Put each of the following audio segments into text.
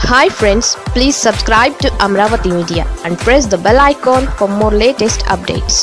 hi friends please subscribe to Amaravati media and press the bell icon for more latest updates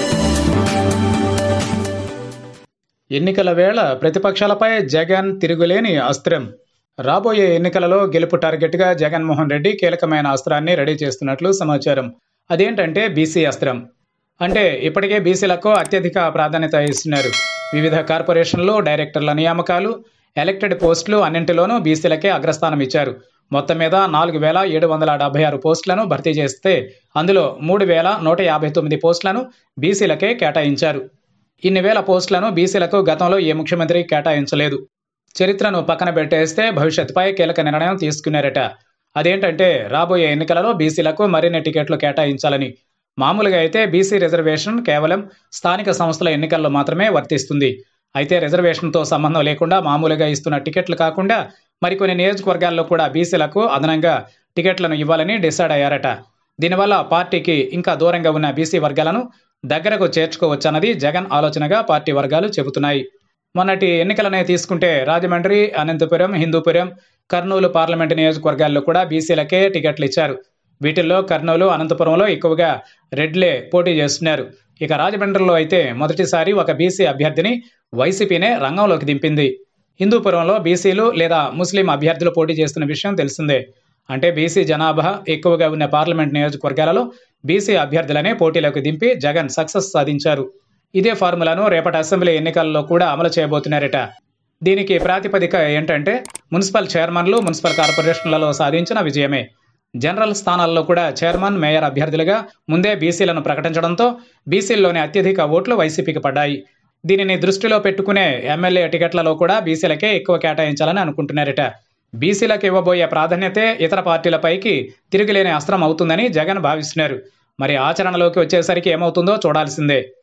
ఎన్నికల వేళ ప్రతిపక్షాలపై జగన్ తిరుగులేని అస్త్రం రాబోయే ఎన్నికలలో గెలుపు టార్గెట్గా జగన్మోహన్ రెడ్డి కీలకమైన అస్త్రాన్ని రెడీ చేస్తున్నట్లు సమాచారం అదేంటంటే బీసీ అస్త్రం అంటే ఇప్పటికే బీసీలకు అత్యధిక ప్రాధాన్యత ఇస్తున్నారు వివిధ కార్పొరేషన్లు డైరెక్టర్ల నియామకాలు ఎలక్టెడ్ పోస్టులు అన్నింటిలోనూ బీసీలకే అగ్రస్థానం ఇచ్చారు మొత్తం మీద నాలుగు వేల ఏడు వందల డెబ్బై ఆరు పోస్టులను భర్తీ చేస్తే అందులో మూడు వేల నూట యాభై తొమ్మిది పోస్టులను బీసీలకే కేటాయించారు ఇన్ని వేల పోస్టులను బీసీలకు గతంలో ఏ ముఖ్యమంత్రి కేటాయించలేదు చరిత్రను పక్కన పెట్టేస్తే భవిష్యత్తుపై కీలక నిర్ణయం తీసుకున్నారట అదేంటంటే రాబోయే ఎన్నికలలో బీసీలకు మరిన్ని టికెట్లు కేటాయించాలని మామూలుగా అయితే బీసీ రిజర్వేషన్ కేవలం స్థానిక సంస్థల ఎన్నికల్లో మాత్రమే వర్తిస్తుంది అయితే రిజర్వేషన్తో సంబంధం లేకుండా మామూలుగా ఇస్తున్న టికెట్లు కాకుండా మరికొన్ని నియోజకవర్గాల్లో కూడా బీసీలకు అదనంగా టికెట్లను ఇవ్వాలని డిసైడ్ అయ్యారట దీనివల్ల పార్టీకి ఇంకా దూరంగా ఉన్న బీసీ వర్గాలను దగ్గరకు చేర్చుకోవచ్చన్నది జగన్ ఆలోచనగా పార్టీ వర్గాలు చెబుతున్నాయి మొన్నటి ఎన్నికలనే తీసుకుంటే రాజమండ్రి అనంతపురం హిందూపురం కర్నూలు పార్లమెంటు నియోజకవర్గాల్లో కూడా బీసీలకే టికెట్లు ఇచ్చారు వీటిల్లో కర్నూలు అనంతపురంలో ఎక్కువగా రెడ్లే పోటీ చేస్తున్నారు ఇక రాజమండ్రిలో అయితే మొదటిసారి ఒక బీసీ అభ్యర్థిని వైసీపీనే రంగంలోకి దింపింది హిందూపురంలో బీసీలు లేదా ముస్లిం అభ్యర్థులు పోటీ చేస్తున్న విషయం తెలిసిందే అంటే బీసీ జనాభా ఎక్కువగా ఉన్న పార్లమెంట్ నియోజకవర్గాలలో బీసీ అభ్యర్థులనే పోటీలోకి దింపి జగన్ సక్సెస్ సాధించారు ఇదే ఫార్ములాను రేపటి అసెంబ్లీ ఎన్నికల్లో కూడా అమలు చేయబోతున్నారట దీనికి ప్రాతిపదిక ఏంటంటే మున్సిపల్ చైర్మన్లు మున్సిపల్ కార్పొరేషన్లలో సాధించిన విజయమే జనరల్ స్థానాల్లో కూడా చైర్మన్ మేయర్ అభ్యర్థులుగా ముందే బీసీలను ప్రకటించడంతో బీసీల్లోని అత్యధిక ఓట్లు వైసీపీకి పడ్డాయి దీనిని దృష్టిలో పెట్టుకునే ఎమ్మెల్యే టికెట్లలో కూడా బీసీలకే ఎక్కువ కేటాయించాలని అనుకుంటున్నారట బీసీలకు ఇవ్వబోయే ప్రాధాన్యతే ఇతర పార్టీలపైకి తిరుగులేని అస్త్రం అవుతుందని జగన్ భావిస్తున్నారు మరి ఆచరణలోకి వచ్చేసరికి ఏమవుతుందో చూడాల్సిందే